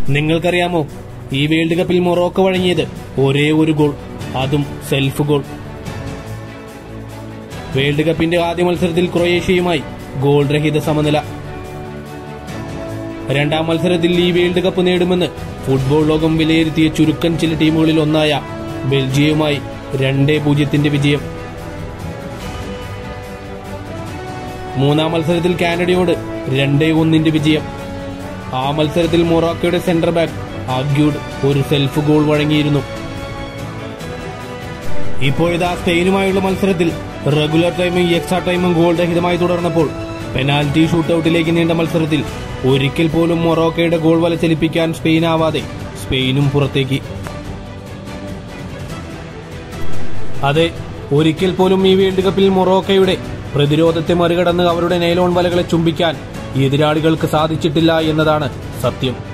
നിങ്ങൾക്കറിയാമോ ഈ വേൾഡ് കപ്പിൽ മൊറോക്കോ വഴങ്ങിയത് ഒരേ ഒരു ഗോൾ അതും സെൽഫ് ഗോൾ വേൾഡ് കപ്പിന്റെ ആദ്യ മത്സരത്തിൽ ക്രൊയേഷ്യയുമായി ഗോൾ രഹിത സമനില രണ്ടാം മത്സരത്തിൽ ഈ വേൾഡ് കപ്പ് നേടുമെന്ന് ഫുട്ബോൾ ലോകം വിലയിരുത്തിയ ചുരുക്കം ചില ടീമുകളിൽ ഒന്നായ ബെൽജിയവുമായി രണ്ടേ പൂജ്യത്തിന്റെ വിജയം മൂന്നാം മത്സരത്തിൽ കാനഡയോട് രണ്ടേ ഒന്നിന്റെ വിജയം ആ മത്സരത്തിൽ മൊറോക്കോയുടെ സെന്റർ ബാക്ക് ആഗ്യൂഡ് ഒരു സെൽഫ് ഗോൾ വഴങ്ങിയിരുന്നു ഇപ്പോഴിതാ സ്പെയിനുമായുള്ള മത്സരത്തിൽ റെഗുലർ ടൈമും എക്സ്ട്രാ ടൈമും ഗോൾ രഹിതമായി തുടർന്നപ്പോൾ പെനാൽറ്റി ഷൂട്ടൌട്ടിലേക്ക് നീണ്ട മത്സരത്തിൽ ഒരിക്കൽ പോലും മൊറോക്കയുടെ ഗോൾ വല ചലിപ്പിക്കാൻ സ്പെയിനാവാതെ സ്പെയിനും പുറത്തേക്ക് അതെ ഒരിക്കൽ പോലും ഈ വേൾഡ് കപ്പിൽ മൊറോക്കയുടെ പ്രതിരോധത്തെ മറികടന്ന് അവരുടെ നൈലോൺ വലകളെ ചുംബിക്കാൻ എതിരാളികൾക്ക് സാധിച്ചിട്ടില്ല എന്നതാണ് സത്യം